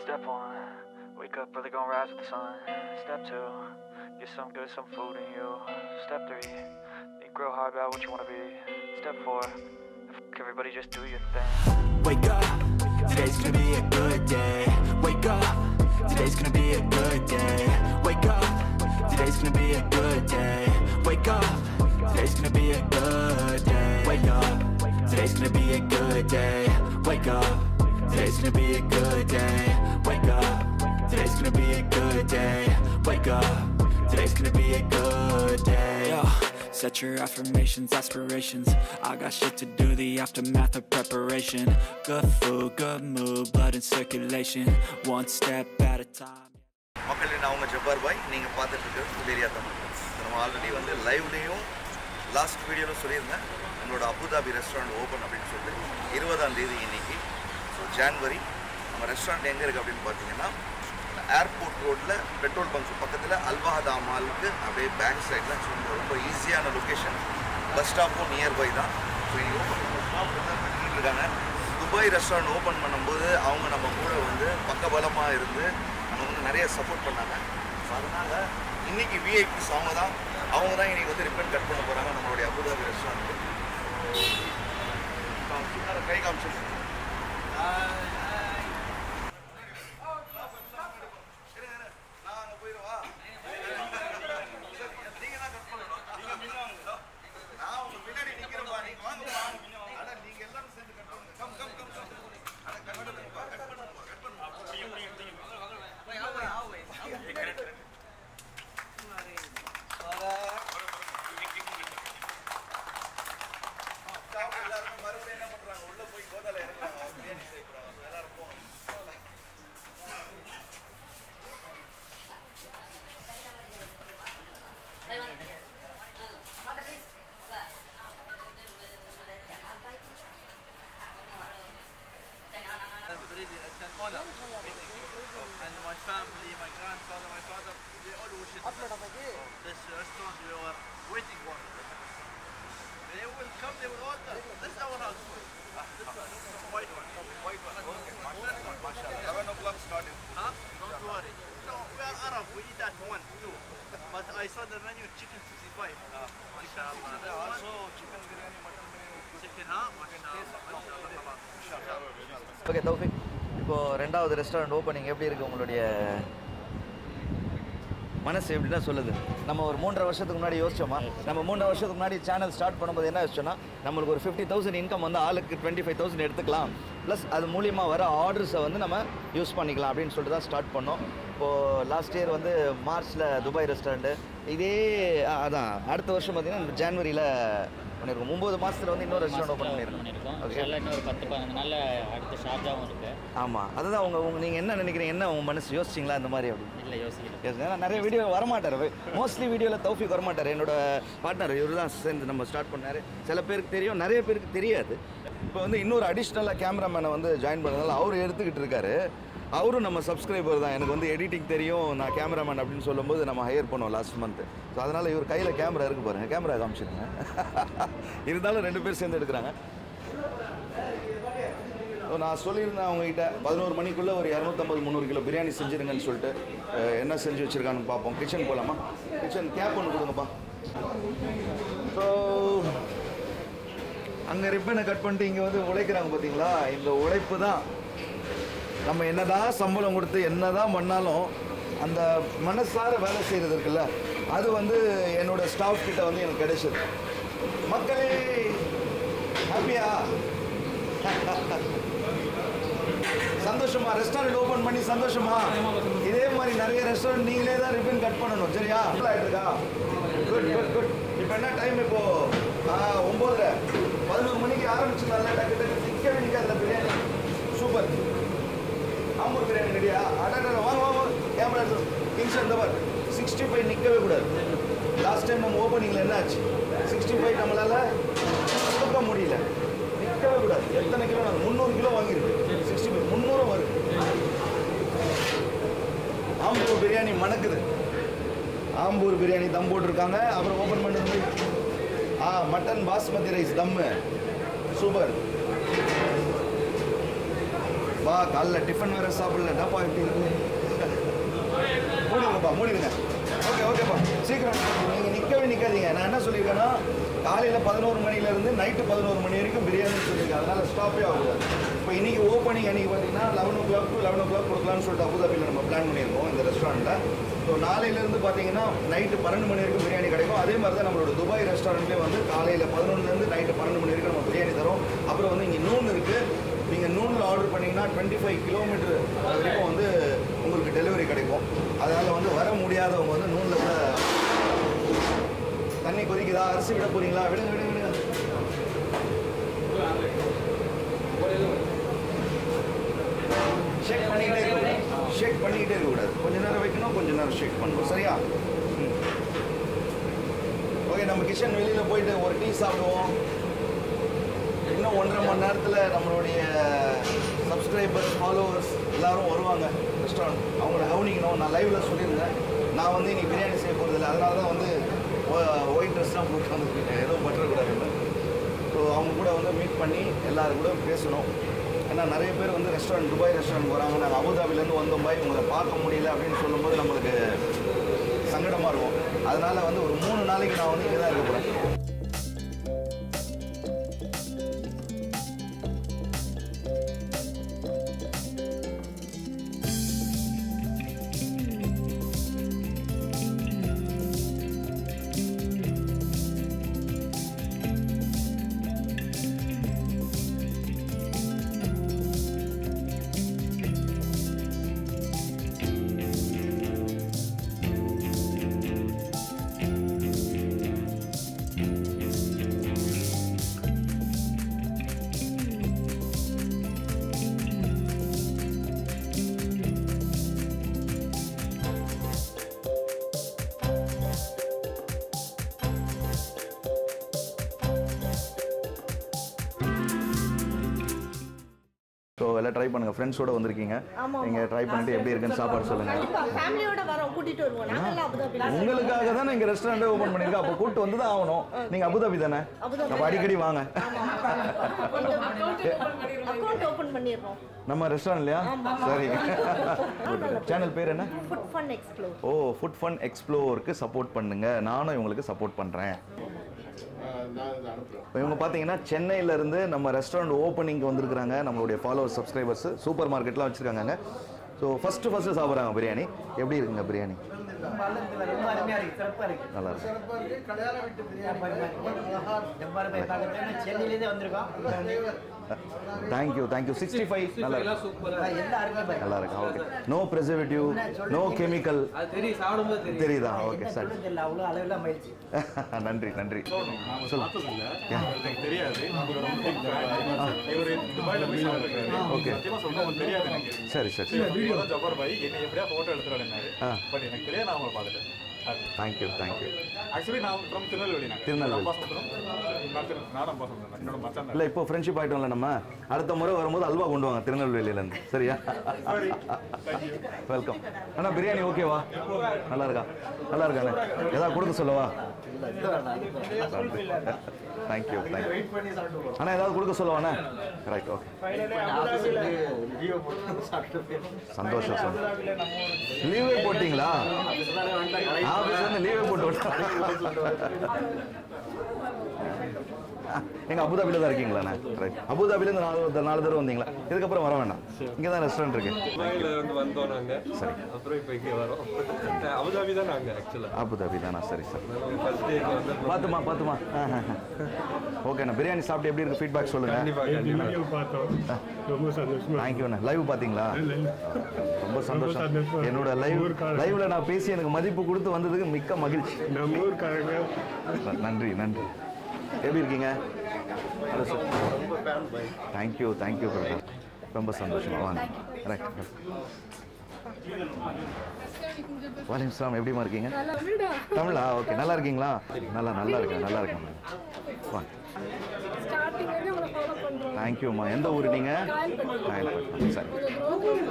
Step one, wake up early, gonna rise with the sun. Step two, get some good, some food in you. Step three, think real hard about what you wanna be. Step four, f- everybody just do your thing. Wake up, today's gonna be a good day. Wake up, today's gonna be a good day. Wake up, today's gonna be a good day. Wake up, today's gonna be a good day. Wake up, today's gonna be a good day. Wake up, today's gonna be a good day. Wake up, today's gonna be a good day. Wake up, today's gonna be a good day. Yo. Set your affirmations, aspirations. I got shit to do, the aftermath of preparation. Good food, good mood, blood in circulation. One step at a time. மக்களே நான் உங்கள் ஜப்பார் பாய் நீங்கள் பார்த்துட்டு இருக்கிறது புலேரியா தமிழ் நம்ம already வந்து லைவ்லேயும் last வீடியோவில் சொல்லியிருந்தேன் நம்மளோட அபுதாபி ரெஸ்டாரண்ட் ஓப்பன் அப்படின்னு சொல்லிட்டு இருபதாம் தேதி இன்னைக்கு ஸோ ஜான்வரி நம்ம ரெஸ்டாரண்ட் எங்கே இருக்குது அப்படின்னு பார்த்தீங்கன்னா ஏர்போர்ட் ரோட்டில் பெட்ரோல் பங்க் பக்கத்தில் அல்வாஹதா மாலுக்கு அப்படியே பேக் சைடில் ரொம்ப ரொம்ப ஈஸியான லொக்கேஷன் பஸ் ஸ்டாப்பும் நியர்பை தான் ஸோ இங்கே ஓப்பன் ஸ்டாப் தான் பண்ணிட்டு இருக்காங்க துபாய் ரெஸ்டாரண்ட் ஓப்பன் பண்ணும்போது அவங்க நம்ம கூட வந்து பக்கபலமாக இருந்து நம்ம வந்து நிறைய சப்போர்ட் பண்ணாங்க ஸோ அதனால் இன்னைக்கு விஐபிஸ் அவங்க தான் அவங்க தான் இன்னைக்கு வந்து ரிப்பன் கட் பண்ண போகிறாங்க நம்மளுடைய அபுதாபி ரெஸ்டாரண்ட் கை காமிச்சு நான் அங்கே போயிடுவா நீங்க தான் கட் பண்ணணும் நான் உங்க பின்னாடி நிக்கிறேன்பா நீங்க வாங்கப்பா அட நீங்க எல்லாரும் சேர்ந்து கட் பண்ணுங்க கம் கம் கம் கம் அட கட் பண்ணுங்கப்பா கட் பண்ணுங்கப்பா கட் பண்ணுங்க ஸ்டாஃப் எல்லாரும் மறுபடியும் என்ன பண்றாங்க உள்ள போய் கோதால இறங்குறாங்க பிரியாணி செய்யறாங்க எல்லாரும் போங்க really an honor. And my family, my grandfather, my father, they all worship this restaurant we were waiting for. They will come, they will order. This is our house. This one, this is white one. White one. Okay. MashaAllah. 11 o'clock starting. Huh? Don't worry. No, we are Arab. We eat that one too. But I saw the menu chicken 65. Uh, MashaAllah. Also chicken biryani, mutton biryani. Chicken, huh? MashaAllah. MashaAllah. Okay Taufiq இப்போ ரெண்டாவது restaurant opening எப்படி இருக்கு உங்களுடைய மனசு எப்படின்னா சொல்லுது நம்ம ஒரு மூன்றரை வருஷத்துக்கு முன்னாடி யோசிச்சோமா நம்ம மூன்றரை வருஷத்துக்கு முன்னாடி சேனல் ஸ்டார்ட் பண்ணும்போது என்ன யோசிச்சோன்னா நம்மளுக்கு ஒரு ஃபிஃப்டி தௌசண்ட் இன்கம் வந்து ஆளுக்கு டுவெண்ட்டி ஃபைவ் தௌசண்ட் எடுத்துக்கலாம் ப்ளஸ் அது மூலியமாக வர ஆர்டர்ஸை வந்து நம்ம யூஸ் பண்ணிக்கலாம் அப்படின்னு சொல்லிட்டு தான் ஸ்டார்ட் பண்ணோம் இப்போது லாஸ்ட் இயர் வந்து மார்ச்சில் துபாய் ரெஸ்டாரண்ட்டு இதே ஆ, அதான் அடுத்த வருஷம் பார்த்தீங்கன்னா ஜான்வரியில் பண்ணியிருக்கோம் ஒம்பது மாதத்தில் வந்து இன்னொரு ரெஸ்டாரண்ட் ஓப்பன் பண்ணியிருக்கோம் பண்ணியிருக்கோம் ஓகே இன்ஷால்லா இன்னும் ஒரு பத்து பதினஞ்சு நாளில் அடுத்த ஷார்ஜாவும் இருக்கு ஆமாம் அதுதான் உங்க உங்க நீங்கள் என்ன நினைக்கிறீங்க என்ன உங்கள் மனசு யோசிச்சிங்களா இந்த மாதிரி அப்படின்னு இல்லை யோசிக்கிறேன் Yes, ஏன்னா நிறைய வீடியோ வரமாட்டார் மோஸ்ட்லி வீடியோவில் தௌஃபிக் வரமாட்டார் என்னோட பார்ட்னர் இவர் தான் சேர்ந்து நம்ம ஸ்டார்ட் பண்ணார் சில பேருக்கு தெரியும் நிறைய பேருக்கு தெரியாது இப்போ வந்து இன்னொரு அடிஷ்னலாக கேமராமேனை வந்து ஜாயின் பண்ணதால அவர் எடுத்துக்கிட்டு இருக்காரு அவரும் நம்ம சப்ஸ்கிரைபர் தான் எனக்கு வந்து எடிட்டிங் தெரியும் நான் கேமராமேன் அப்படின்னு சொல்லும்போது நம்ம ஹையர் பண்ணோம் லாஸ்ட் மந்த் ஸோ அதனால் இவர் கையில் கேமரா இருக்கு பாருங்க கேமரா காமிச்சிருங்க இருந்தாலும் ரெண்டு பேர் சேர்ந்து எடுக்கிறாங்க ஸோ நான் சொல்லியிருந்தேன் அவங்ககிட்ட பதினோரு மணிக்குள்ளே ஒரு இரநூத்தம்பது முந்நூறு கிலோ பிரியாணி செஞ்சுருங்கன்னு சொல்லிட்டு அஹ், என்ன செஞ்சு வச்சுருக்கான்னு பார்ப்போம் கிச்சன் போகலாமா கிச்சன் கேப் ஒன்று கொடுங்கப்பா ஸோ அங்கே ரிப்பனை கட் பண்ணிட்டு இங்கே வந்து உழைக்கிறாங்க பார்த்தீங்களா இந்த உழைப்பு தான் நம்ம என்னதான் சம்பளம் கொடுத்து என்னதான் பண்ணாலும் அந்த மனசார வேலை செய்கிறது இருக்குல்ல அது வந்து என்னோட ஸ்டாஃப் கிட்ட வந்து எனக்கு கிடைச்சது மக்களே ஹாப்பியா சந்தோஷமா ரெஸ்டாரண்ட் ஓபன் பண்ணி சந்தோஷமா இதே மாதிரி நிறைய ரெஸ்டாரண்ட் நீங்களே தான் ரிப்பன் கட் பண்ணணும் சரியா ஆயிட்டு இருக்கா குட் குட் குட் இப்போ என்ன டைம் இப்போ ஒம்போதரை பதினோரு மணிக்கு ஆரம்பிச்சிடலாம்ல டக்கு டக்கு நிற்கவே நிற்காதுல பிரியாணி சூப்பர் ஆம்பூர் பிரியாணி ரெடியா அடடா வாங்க வாங்க கேமரா கிங்ஸ் அந்த பார் சிக்ஸ்டி ஃபைவ் நிற்கவே கூடாது லாஸ்ட் டைம் நம்ம ஓப்பனிங்கில் என்ன ஆச்சு சிக்ஸ்டி ஃபைவ் நம்மளால் கொடுக்க முடியல நிற்கவே கூடாது எத்தனை கிலோ நாங்கள் முந்நூறு கிலோ வாங்கியிருக்கு சிக்ஸ்டி ஃபைவ் முந்நூறும் வருது ஆம்பூர் பிரியாணி மணக்குது ஆம்பூர் பிரியாணி தம் போட்டிருக்காங்க அப்புறம் ஓப்பன் பண்ணது ஆ mutton basmati rice dum super வா காலைல டிஃபன் வேற சாப்பிடல டப்பா எப்படி இருக்கு மூடிடுங்கப்பா மூடிடுங்க ஓகே ஓகேப்பா சீக்கிரம் நீங்கள் நிற்கவே நிற்காதீங்க நான் என்ன சொல்லியிருக்கேன்னா காலையில் பதினோரு மணிலேருந்து நைட்டு பதினோரு மணி வரைக்கும் பிரியாணி சொல்லியிருக்கேன் அதனால் ஸ்டாப்பே ஆகக்கூடாது இப்போ இன்னைக்கு ஓப்பனிங் அன்றைக்கி பார்த்தீங்கன்னா eleven o'clock to eleven o'clock கொடுக்கலாம்னு சொல்லிட்டு அபுதாபியில் நம்ம பிளான் பண்ணியிருக்கோம் இந்த ரெஸ்டாரண்ட்டில் ஸோ நாளையிலேருந்து பார்த்தீங்கன்னா நைட்டு பன்னெண்டு மணி வரைக்கும் பிரியாணி கிடைக்கும் அதே மாதிரி தான் நம்மளோட துபாய் ரெஸ்டாரண்ட்லேயே வந்து காலையில் பதினொன்றுலேருந்து நைட்டு பன்னெண்டு மணி வரைக்கும் நம்ம பிரியாணி தரோம் அப்புறம் வந்து இங்கே நூன் இருக்குது நீங்கள் நூனில் ஆர்டர் பண்ணிங்கன்னா டுவெண்ட்டி ஃபைவ் கிலோமீட்டர் வரைக்கும் வந்து உங்களுக்கு டெலிவரி கிடைக்கும் அதனால் வந்து வர முடியாதவங்க வந்து நூனில் கூட தண்ணி கொதிக்குதா அரிசி விட போறீங்களா விடுங்க விடுங்க விடுங்க ஷேக் பண்ணிக்கிட்டே இருக்கக்கூடாது ஷேக் பண்ணிக்கிட்டே இருக்கக்கூடாது கொஞ்ச நேரம் வைக்கணும் கொஞ்ச நேரம் ஷேக் பண்ணணும் சரியா ஓகே நம்ம கிச்சன் வெளியில் போயிட்டு ஒரு டீ சாப்பிடுவோம் இன்னும் ஒன்றரை மணி நேரத்தில் நம்மளுடைய சப்ஸ்கிரைபர்ஸ் ஃபாலோவர்ஸ் எல்லாரும் வருவாங்க ரெஸ்டாரண்ட் அவங்கள கவனிக்கணும் நான் லைவ்ல சொல்லியிருந்தேன் நான் வந்து இன்னைக்கு பிரியாணி செய்ய போகிறதில்ல அதனால தான் வந்து ஒயிட் ட்ரெஸ் தான் போட்டு வந்துருக்கேன் எதுவும் பற்றக்கூடாதுன்னு ஸோ அவங்க கூட வந்து மீட் பண்ணி எல்லாரும் கூட பேசணும் ஏன்னா நிறைய பேர் வந்து ரெஸ்டாரண்ட் துபாய் ரெஸ்டாரண்ட் வராங்க நாங்கள் அபுதாபிலேருந்து வந்தோம் பாய் உங்களை பார்க்க முடியல அப்படின்னு சொல்லும்போது நம்மளுக்கு சங்கடமாக இருக்கும் அதனால வந்து ஒரு மூணு நாளைக்கு நான் வந்து இங்கே தான் இருக்க போகிறேன் ஸோ எல்லாம் ட்ரை பண்ணுங்க ஃப்ரெண்ட்ஸோட வந்திருக்கீங்க ஆமா, நீங்க ட்ரை பண்ணிட்டு எப்படி இருக்குன்னு சாப்பாடு சொல்லுங்க கண்டிப்பா ஃபேமிலியோட வரோம் கூட்டிட்டு வருவோம் நாங்கெல்லாம் அபுதாபில உங்களுக்காக தானே இங்க ரெஸ்டாரண்டே ஓபன் பண்ணிருக்கோம் அப்போ கூட்டு வந்து தான் ஆகணும் நீங்க அபுதாபி தானே அபுதாபி. அப்ப அடிக்கடி வாங்க அக்கௌண்ட் ஓபன் பண்ணிடுறோம் நம்ம ரெஸ்டாரண்ட்லயா சரி சேனல் பேர் என்ன food fun explore oh food fun எக்ஸ்ப்ளோருக்கு சப்போர்ட் பண்ணுங்க நானும் இவங்களுக்கு சப்போர்ட் பண்றேன் இப்போ இவங்க பார்த்தீங்கன்னா சென்னையில இருந்து நம்ம ரெஸ்டாரண்ட் ஓப்பனிங்க்கு வந்திருக்கிறாங்க நம்மளுடைய ஃபாலோவர்ஸ் சப்ஸ்கிரைபர்ஸ் சூப்பர் மார்க்கெட்லாம் வச்சிருக்காங்க ஸோ ஃபர்ஸ்ட் ஃபர்ஸ்ட் சாப்பிட்றாங்க பிரியாணி எப்படி இருக்குங்க பிரியாணி நல்லா இருக்கு தேங்க்யூ தேங்க்யூ சிக்ஸ்டி ஃபைவ் நல்லா இருக்கு நல்லா இருக்கு okay no preservative no chemical அது தெரியும் சாப்பிடும்போது தெரியும் தெரியுதா ஓகே சார் நன்றி நன்றி எனக்கு தெரியாது இவர் துபாயில போய் சாப்பிட்டுருக்காரு Okay. சத்தியமா சொல்றேன் உங்களுக்கு தெரியாது எனக்கு சரி சரி இப்பதான் ஜப்பார் பாய் என்னை எப்படியா போட்டோ எடுத்துறாரு ஆ. பட் எனக்கு தெரியாது நான் உங்களை பார்த்துட்டேன் தேங்க்யூ தேங்க்யூ ஆக்சுவலி நான் ஃப்ரம் திருநெல்வேலி நாங்க திருநெல்வேலி. அப்பா சொல்றோம் நான் திரு- நான் அப்பா சொல்றேன் என்னோட மச்சான் இல்லை இப்போ ஃப்ரெண்ட்ஷிப் ஆகிட்டோம்ல நம்ம அடுத்த முறை வரும்போது அல்வா கொண்டு வாங்க திருநெல்வேலியிலேருந்து சரியா வெல்கம் அண்ணா பிரியாணி ஓகேவா நல்லா இருக்கா நல்லா இருக்காண்ணே ஏதாவது கொடுக்க சொல்லவா தேங்க்யூ தேங்க்யூ அண்ணா ஏதாவது கொடுக்க சொல்லவாண்ணே ரைட் ஓகே சந்தோஷம் சார் லீவே போட்டிங்களா ஆஃபீஸ் லீவே போட்டு விட்டா எங்க அபுதாபில தான் இருக்கீங்களாண்ணே ரைட் அபுதாபில இருந்து நாலு நாலு தடவை வந்தீங்களா இதுக்கப்புறம் வர வேண்டாம் இங்கே தான் ரெஸ்டாரண்ட் இருக்கு துபாயில இருந்து வந்தோம் நாங்க சரி அப்புறம் இப்போ இங்கே வரோம் அபுதாபி தான் நாங்க ஆக்சுவலா அபுதாபி தானா சரி சார் ஃபர்ஸ்ட் டே வந்து பார்த்துமா பார்த்துமா ஓகேண்ணா பிரியாணி சாப்பிட்டு எப்படி இருக்கு ஃபீட்பேக் சொல்லுங்க கண்டிப்பா கண்டிப்பா வீடியோ பார்த்தோம் ரொம்ப சந்தோஷமா தேங்க்யூண்ணே லைவ் பார்த்தீங்களா ரொம்ப சந்தோஷம் சந்தோஷமா. என்னோட லைவ் ஊர்க்காரங்க. லைவ்ல நான் பேசி எனக்கு மதிப்பு கொடுத்து வந்ததுக்கு மிக்க மகிழ்ச்சி நம்ம ஊருக்காரங்க நன்றி நன்றி எப்படி இருக்கீங்க hello sir thank you thank you brother ரொம்ப சந்தோஷமா வாங்க ரைட் வலைக்கம் இஸ்லாம் எப்படிமா இருக்கீங்க தமிழா ஓகே நல்லா இருக்கீங்களா நல்லா நல்லா இருக்கேன் நல்லா இருக்கேன் வாங்க தேங்க்யூம்மா எந்த ஊர் நீங்க காயல்பட்டினம் சரி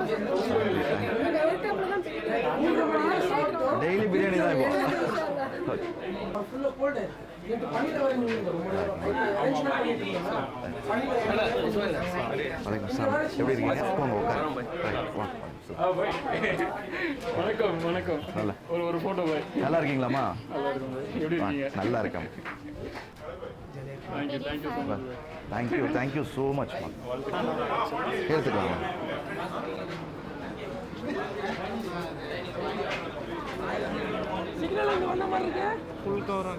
டெய்லி பிரியாணி தான் இப்போ வணக்கம் சார் எப்படி இருக்கீங்க போங்க உட்காருங்க. Right, வாங்க. வணக்கம் வணக்கம் நல்லா ஒரு ஒரு ஃபோட்டோ பாய் நல்லா இருக்கீங்களாம்மா நல்லா இருக்கும் பாய். எப்படி ஆ, இருக்கீங்க நல்லா இருக்கேன் thank you thank you so much thank you thank you so much எடுத்துக்கோங்க full cover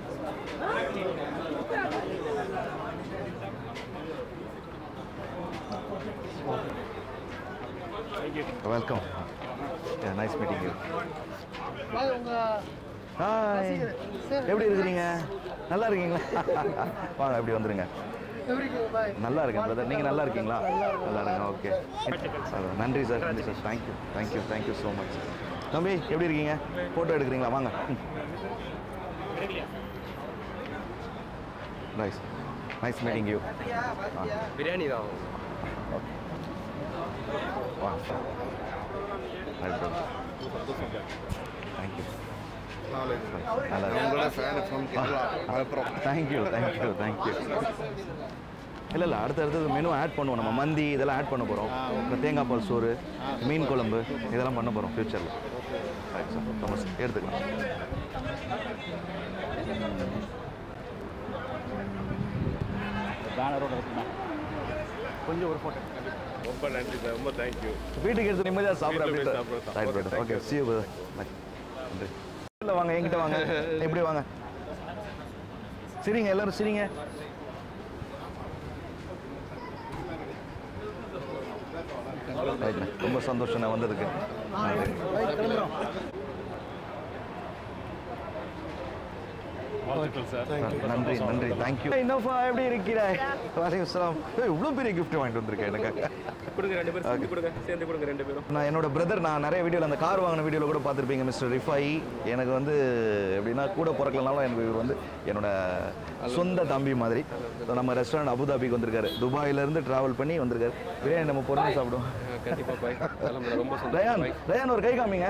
welcome nice meeting you hi எப்படி இருக்கிறீங்க நல்லா இருக்கீங்களா வாங்க இப்படி வந்துருங்க நல்லா இருக்கேன் பிரதர் நீங்கள் நல்லா இருக்கீங்களா நல்லா இருக்கேன் ஓகே நன்றி சார் நன்றி sir thank you thank you thank you so much தம்பி எப்படி இருக்கீங்க ஃபோட்டோ எடுக்கிறீங்களா வாங்க nice nice meeting you biryani தான் வா தேங்க்யூ உங்களோட fan from Kerala Malappuram thank you thank you thank you இல்லை இல்லை அடுத்து அடுத்தது மெனு ஆட் பண்ணுவோம் நம்ம மந்தி இதெல்லாம் ஆட் பண்ண போகிறோம் அப்புறம் தேங்காய் பால் சோறு மீன் குழம்பு இதெல்லாம் பண்ண போகிறோம் ஃப்யூச்சரில் ரைட் சார் ரொம்ப எடுத்துக்கலாம் பேனரோட இருக்குண்ணா கொஞ்சம் ஒரு ஃபோட்டோ ரொம்ப நன்றி சார் ரொம்ப தேங்க்யூ வீட்டுக்கு எடுத்து நிம்மதியாக சாப்பிட வீட்டுல போய் அப்படி சாப்பிடுறோம். Right Okay, brother thank okay see you நன்றி இல்லை வாங்க என்கிட்ட வாங்க எப்படி வாங்க சரிங்க எல்லாரும் சரிங்க ரைட்ண்ணே ரொம்ப சந்தோஷம் நான் வந்ததுக்கு வாழ்த்துக்கள் சார் நன்றி நன்றி தேங்க்யூ என்னப்பா எப்படி இருக்கிறாய் வலைக்கம் சலாம் இவ்வளோ பெரிய gift வாங்கிட்டு வந்திருக்கேன் எனக்கு கொடுங்க ரெண்டு பேரும் சேர்ந்து கொடுங்க சேர்ந்து கொடுங்க ரெண்டு பேரும் நான் என்னோட பிரதர் நான் நிறைய வீடியோவில் அந்த கார் வாங்கின வீடியோவில் கூட பார்த்துருப்பீங்க மிஸ்டர் ரிஃபாய் எனக்கு வந்து எப்படின்னா கூட பிறக்கலனாலும் எனக்கு இவர் வந்து என்னோட சொந்த தம்பி மாதிரி So, நம்ம ரெஸ்டாரண்ட் அபுதாபிக்கு வந்திருக்காரு துபாயிலேருந்து ட்ராவல் பண்ணி வந்திருக்காரு பிரியாணி நம்ம பொறுமை சாப்பிடுவோம் கண்டிப்பா பாய் ரொம்ப ரயான் ரயான் ஒரு கை காமிங்க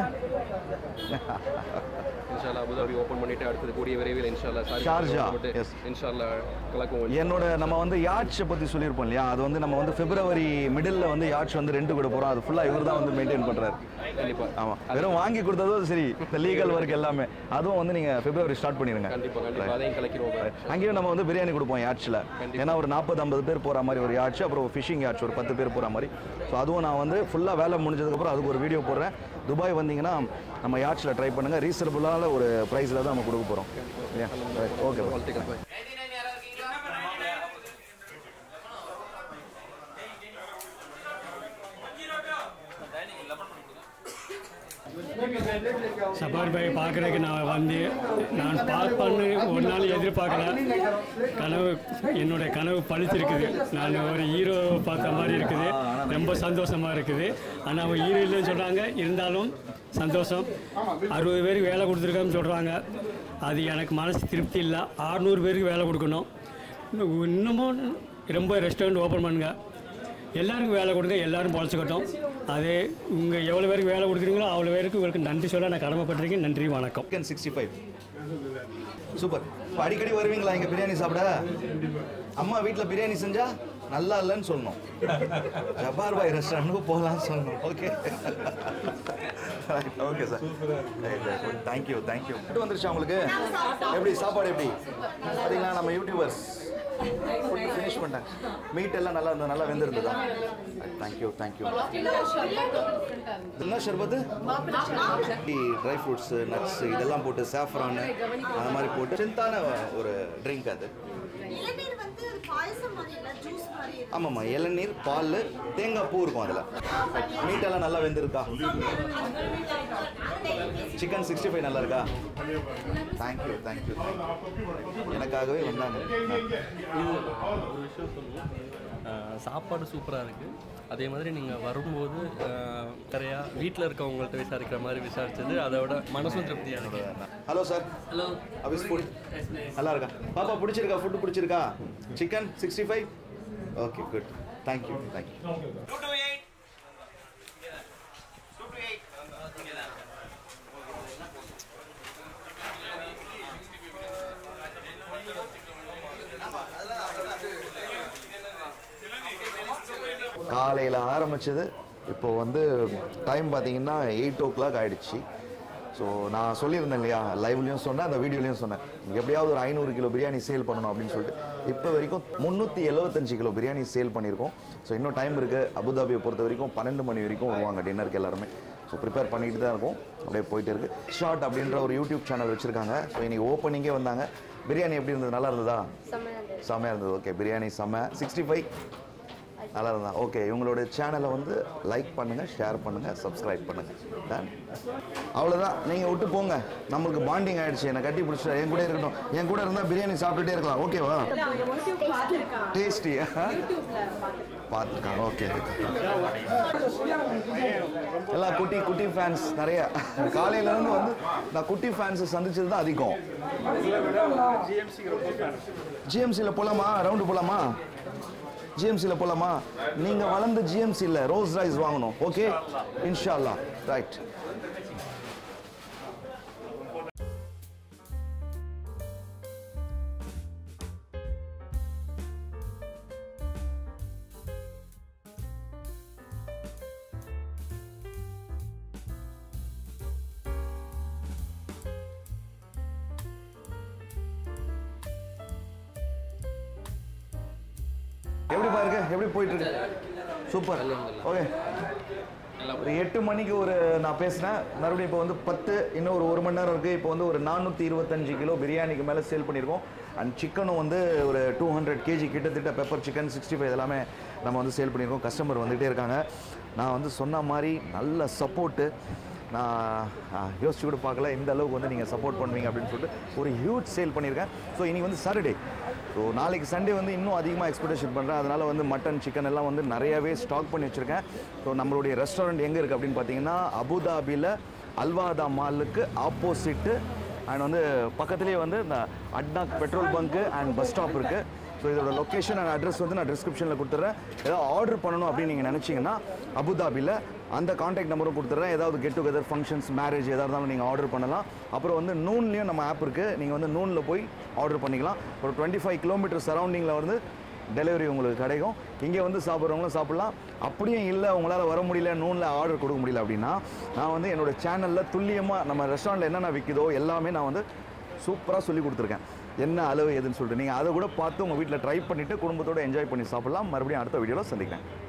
இன்ஷால்லா அபுதாபி ஓபன் பண்ணிட்டு அடுத்தது கூடிய விரைவில் இன்ஷால்லா ஷார்ஜா, போட்டு yes. இன்ஷால்லா கலக்குவோம் என்னோட நம்ம வந்து யாட்ஸை பற்றி சொல்லியிருப்போம் இல்லையா அது வந்து நம்ம வந்து பிப்ரவரி மிடில் வந்து யாட்ச் வந்து ரெண்டு கூட போகிறோம் அது ஃபுல்லாக இவர் தான் வந்து மெயின்டைன் பண்ணுறாரு கண்டிப்பா ஆமாம் வெறும் வாங்கி கொடுத்ததும் சரி இந்த லீகல் ஒர்க் எல்லாமே அதுவும் வந்து நீங்கள் பிப்ரவரி ஸ்டார்ட் பண்ணிடுங்க கண்டிப்பா கண்டிப்பா அதையும் கலக்கிடுவோம் பாய். அங்கேயும் நம்ம வந்து பிரியாணி கொடுப்போம் யாட்சில் ஏன்னா ஒரு நாற்பது ஐம்பது பேர் போகிற மாதிரி ஒரு யாட்ச் அப்புறம் ஃபிஷிங் யாட்ச் ஒரு பத்து பேர் போகிற மாதிரி ஸோ அதுவும் நான் வந்து ஃபுல்லாக வேலை முடிஞ்சதுக்கப்புறம் அதுக்கு ஒரு வீடியோ போடுறேன் துபாய் வந்தீங்கன்னா நம்ம யாட்சில் ட்ரை பண்ணுங்கள் ரீசனபுளான ஒரு ப்ரைஸில் தான் நம்ம கொடுக்க போகிறோம் ஓகே வாழ்த்துக்கள் பாய் சபார் பாய் பார்க்குறதுக்கு நான் வந்து நான் பார்ப்பேன்னு ஒரு நாள் எதிர்பார்க்கல கனவு என்னுடைய கனவு பழிச்சிருக்குது நான் ஒரு ஹீரோ பார்த்த மாதிரி இருக்குது ரொம்ப சந்தோஷமாக இருக்குது ஆனால் அவங்க ஹீரோ இல்லைன்னு சொல்கிறாங்க இருந்தாலும் சந்தோஷம் அறுபது பேருக்கு வேலை கொடுத்துருக்கான்னு சொல்கிறாங்க அது எனக்கு மனசு திருப்தி இல்லை ஆறுநூறு பேருக்கு வேலை கொடுக்கணும் இன்னமும் ரொம்ப ரெஸ்டாரண்ட் ஓப்பன் பண்ணுங்க எல்லாருக்கும் வேலை கொடுங்க எல்லாரும் பொழைச்சிக்கட்டும் அது உங்கள் எவ்வளோ பேருக்கு வேலை கொடுக்குறீங்களோ அவ்வளோ பேருக்கு உங்களுக்கு நன்றி சொல்ல நான் கடமைப்பட்டிருக்கேன் நன்றி வணக்கம் சிக்கன் சிக்ஸ்டி ஃபைவ் சூப்பர் இப்போ அடிக்கடி வருவீங்களா இங்கே பிரியாணி சாப்பிட அம்மா வீட்டில் பிரியாணி செஞ்சா நல்லா இல்லைன்னு சொல்லணும் ஜப்பார் பாய் ரெஸ்டாரண்ட்டுக்கு போகலான்னு சொல்லணும் okay okay sir thank you thank you food வந்துருச்சா உங்களுக்கு எப்படி சாப்பாடு எப்படி பார்த்தீங்களா நம்ம யூடியூபர்ஸ் ஃபுட் ஃபினிஷ் பண்ணிட்டேன் மீட் எல்லாம் நல்லா இருந்தது நல்லா வெந்திருந்ததா தேங்க்யூ தேங்க்யூ என்ன ஷர்பத்து ட்ரை ஃப்ரூட்ஸ் நட்ஸ் இதெல்லாம் போட்டு சாஃப்ரான் அந்த மாதிரி போட்டு சிந்தான ஒரு ட்ரிங்க் அது இளநீர் வந்து பாயசம் மாதிரி இல்லை ஜூஸ் மாதிரி இருக்கு. ஆமாம்மா இளநீர் பால் தேங்காய் பூ இருக்கும் அதில் மீட்டெல்லாம் நல்லா வெந்திருக்கா சிக்கன் சிக்ஸ்டி ஃபைவ் நல்லா இருக்கா தேங்க்யூ தேங்க்யூ எனக்காகவே வந்தாங்க ஒரு விஷயம் சொல்லணும் அஹ் சாப்பாடு சூப்பராக இருக்குது அதே மாதிரி நீங்கள் வரும்போது அஹ், நிறையா வீட்டில் இருக்கவங்கள்ட்ட விசாரிக்கிற மாதிரி விசாரிச்சது அதோட மனசும் திருப்தியாக இருக்கு ஹலோ சார் ஹலோ அபிஸ் ஃபுட் நல்லா இருக்கா பாப்பா பிடிச்சிருக்கா ஃபுட்டு பிடிச்சிருக்கா chicken sixty five okay good thank you thank you காலையில் ஆரம்பிச்சது இப்போ வந்து டைம் பார்த்தீங்கன்னா எயிட் ஓ கிளாக் ஆயிடுச்சு ஸோ நான் சொல்லியிருந்தேன் இல்லையா லைவ்லையும் சொன்னேன் அந்த வீடியோலையும் சொன்னேன் எப்படியாவது ஒரு ஐநூறு கிலோ பிரியாணி சேல் பண்ணணும் அப்படின்னு சொல்லிட்டு இப்போ வரைக்கும் முந்நூற்றி எழுபத்தஞ்சு கிலோ பிரியாணி சேல் பண்ணியிருக்கோம் ஸோ இன்னும் டைம் இருக்குது அபுதாபியை பொறுத்த வரைக்கும் பன்னெண்டு மணி வரைக்கும் வருவாங்க டின்னருக்கு எல்லாருமே ஸோ ப்ரிப்பேர் பண்ணிட்டு தான் இருக்கும் அப்படியே போயிட்டு இருக்கு ஷார்ட் அப்படின்ற ஒரு யூடியூப் சேனல் வச்சுருக்காங்க ஸோ இன்னைக்கு ஓப்பனிங்கே வந்தாங்க பிரியாணி எப்படி இருந்தது நல்லா இருந்ததா செம்மையாக இருந்தது ஓகே பிரியாணி செம்ம சிக்ஸ்டி ஃபைவ் நல்லா இருந்தா ஓகே இவங்களோட சேனலை வந்து லைக் பண்ணுங்கள் ஷேர் பண்ணுங்கள் சப்ஸ்கிரைப் பண்ணுங்கள் டன் அவ்வளோதான் நீங்கள் விட்டு போங்க நம்மளுக்கு பாண்டிங் ஆயிடுச்சு என்னை கட்டி பிடிச்சா என் கூட இருக்கட்டும் என் கூட இருந்தால் பிரியாணி சாப்பிட்டுட்டே இருக்கலாம் ஓகேவா டேஸ்டி பார்த்துருக்காங்க ஓகே எல்லாம் குட்டி குட்டி ஃபேன்ஸ் நிறைய காலையில இருந்து வந்து நான் குட்டி ஃபேன்ஸை சந்திச்சது தான் அதிகம் ஜிஎம்சியில் போலாமா ரவுண்டு போலாமா ஜிஎம்சியில் போலாமா நீங்க வளர்ந்த ஜிஎம்சியில் ரோஸ் ரைஸ் வாங்கணும் ஓகே இன்ஷா அல்லாஹ் ரைட் எப்படி பாருங்க எப்படி போயிட்டு இருக்கு சூப்பர் ஓகே ஒரு எட்டு மணிக்கு ஒரு நான் பேசினேன் மறுபடியும் இப்போ வந்து பத்து இன்னும் ஒரு ஒரு மணி நேரம் இருக்குது இப்போ வந்து ஒரு நானூற்றி இருபத்தஞ்சு கிலோ பிரியாணிக்கு மேலே சேல் பண்ணியிருக்கோம் அண்ட் சிக்கனும் வந்து ஒரு டூ ஹண்ட்ரட் கேஜி கிட்டத்தட்ட பெப்பர் சிக்கன் சிக்ஸ்டி ஃபைவ் எல்லாமே நம்ம வந்து சேல் பண்ணியிருக்கோம் கஸ்டமர் வந்துகிட்டே இருக்காங்க நான் வந்து சொன்ன மாதிரி நல்ல சப்போர்ட்டு நான் ஆ, யோசிச்சு கூட பார்க்கல இந்த அளவுக்கு வந்து நீங்கள் சப்போர்ட் பண்ணுவீங்க அப்படின்னு சொல்லிட்டு ஒரு ஹியூஜ் சேல் பண்ணியிருக்கேன் ஸோ இன்னைக்கு வந்து சாட்டர்டே ஸோ நாளைக்கு சண்டே வந்து இன்னும் அதிகமாக எக்ஸ்பெக்டேஷன் பண்ணுறேன் அதனால் வந்து மட்டன் சிக்கன் எல்லாம் வந்து நிறையவே ஸ்டாக் பண்ணி வச்சுருக்கேன் ஸோ நம்மளுடைய ரெஸ்டாரண்ட் எங்கே இருக்குது அப்படின்னு பார்த்தீங்கன்னா அபுதாபியில் அல்வாதா மாலுக்கு ஆப்போசிட்டு அண்ட் வந்து பக்கத்துலேயே வந்து இந்த ADNOC petrol bunk and bus stop இருக்குது ஸோ இதோட லொக்கேஷன் அண்ட் அட்ரஸ் வந்து நான் டிஸ்கிரிப்ஷனில் கொடுத்துட்றேன் ஏதாவது ஆர்டர் பண்ணணும் அப்படின்னு நீங்கள் நினச்சிங்கன்னா அபுதாபியில் அந்த காண்டாக்ட் நம்பரும் கொடுத்துட்றேன் ஏதாவது கெட் டுகெதர் ஃபங்க்ஷன்ஸ் மேரேஜ் எதாக இருந்தாலும் நீங்கள் ஆர்டர் பண்ணலாம் அப்புறம் வந்து நூன்லேயும் நம்ம ஆப் இருக்குது நீங்கள் வந்து நூனில் போய் ஆர்டர் பண்ணிக்கலாம் ஒரு டுவெண்ட்டி ஃபைவ் கிலோமீட்டர் சரௌண்டிங்கில் வந்து டெலிவரி உங்களுக்கு கிடைக்கும் இங்கே வந்து சாப்பிட்றவங்களும் சாப்பிட்லாம் அப்படியும் இல்லை உங்களால் வர முடியல நூனில் ஆர்டர் கொடுக்க முடியல அப்படின்னா நான் வந்து என்னோட சேனலில் துல்லியமாக நம்ம ரெஸ்டாரண்ட்டில் என்னென்ன விற்கிதோ எல்லாமே நான் வந்து சூப்பராக சொல்லி கொடுத்துருக்கேன் என்ன அளவு எதுன்னு சொல்லிட்டு நீங்கள் அதை கூட பார்த்து உங்கள் வீட்டில் ட்ரை பண்ணிவிட்டு குடும்பத்தோடு என்ஜாய் பண்ணி சாப்பிட்லாம் மறுபடியும் அடுத்த வீடியோவில் சந்திக்கிறேன்